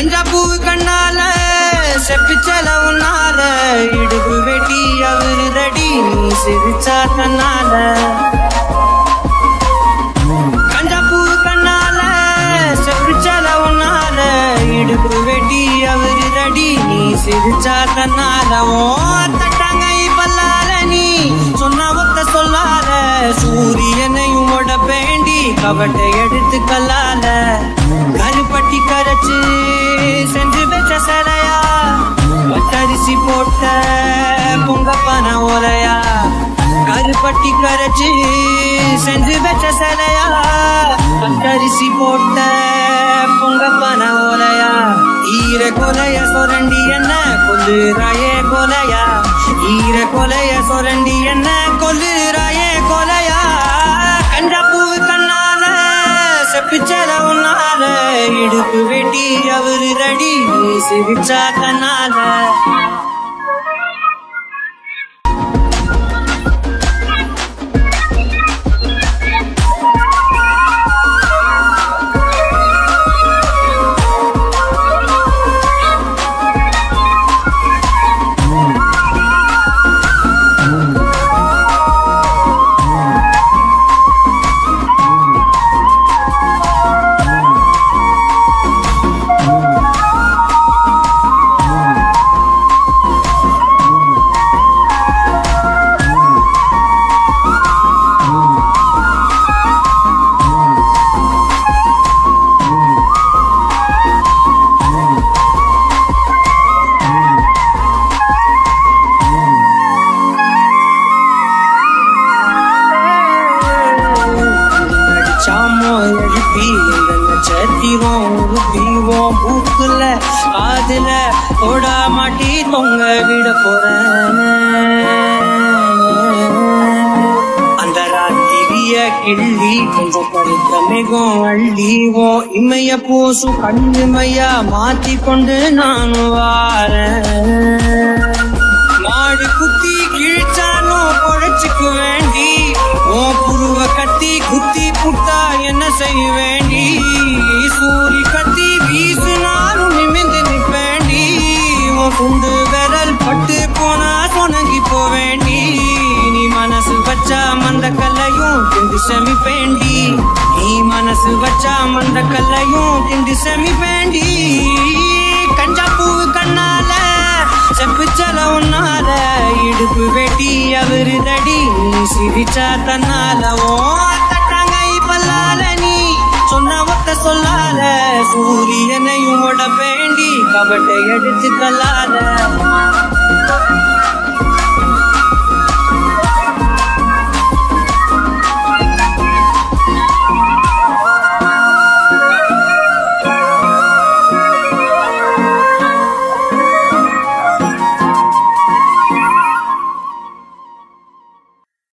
கஞ்சா பூ கண்ணால செப்பிச்சல உன்னால இடுப்பு வெட்டி அவரு ரெடி நீ சிரிச்சா தன்னால கஞ்சா பூ கண்ணால செப்பிச்சல உன்னால இடுப்பு வெட்டி அவரு ரெடி நீ சிரிச்சா தன்னால ஓ தட்டாங்கை பல்லால நீ சொன்ன ஒத்த சொல்லால சூரியனையும் உட வேண்டி கவட்டை எடுத்து கல்லால கருப்பட்டி கரைச்சு சென்று வச்ச சடையா பட்டரிசி போட்ட பொங்கப்பான ஓலையா கருப்பட்டி கரைச்சு சென்று வச்ச சடையா பட்டரிசி போட்ட பொங்கப்பான ஓலையா ஈர கொலைய சொரண்டி என்ன கொல்லுறாயே கொலையா ஈர கொலைய சொரண்டி என்ன கொல்லுறாயே கொலையா கஞ்சா பூ கண்ணால செப்பிச்சல உன்னால இடுப்பு வெட்டி அவரு ரெடி நீ சிரிச்சா கண்ணால அடிச்சாமோ எழுப்பி எங்க நட்சத்திரம் உருப்பிவோம் பூக்குல காதுல ஓடா மாட்டி தொங்க விட போறேன் அந்த ராத்திரிய கிள்ளி கொஞ்சம் படுத்த மிகம் அள்ளிவோம் இமைய பூசும் கண்ணுமையா மாத்தி கொண்டு நானும் வாரேன் மாடு குத்தி கிழிச்சாலும் பொழைச்சுக்கு வேண்டி ஓ புருவ கத்தி குத்தி புட்டா என்ன செய்ய வேண்டி சூரி கத்தி வீசினாலும் நிமிந்து நிப்பேண்டி உன் குண்டு விரல் பட்டு போனா சொனங்கி போவேண்டி நீ மனசு வச்சா மந்த கல்லையும் திண்டு செமிப்பேண்டி நீ மனசு வச்சா மந்த கல்லையும் திண்டு செமிப்பேண்டி கஞ்சா பூ கண்ணால செப்புச்சல உன்னால இடுப்பு வெட்டி அவரு தடி நீ சிரிச்சா தன்னால ஓ தட்டாங்கை பல்லால நீ சொன்ன ஒத்த சொல்லால சூரியனையும் உட வேண்டி கபட்டை எடுத்து கல்லால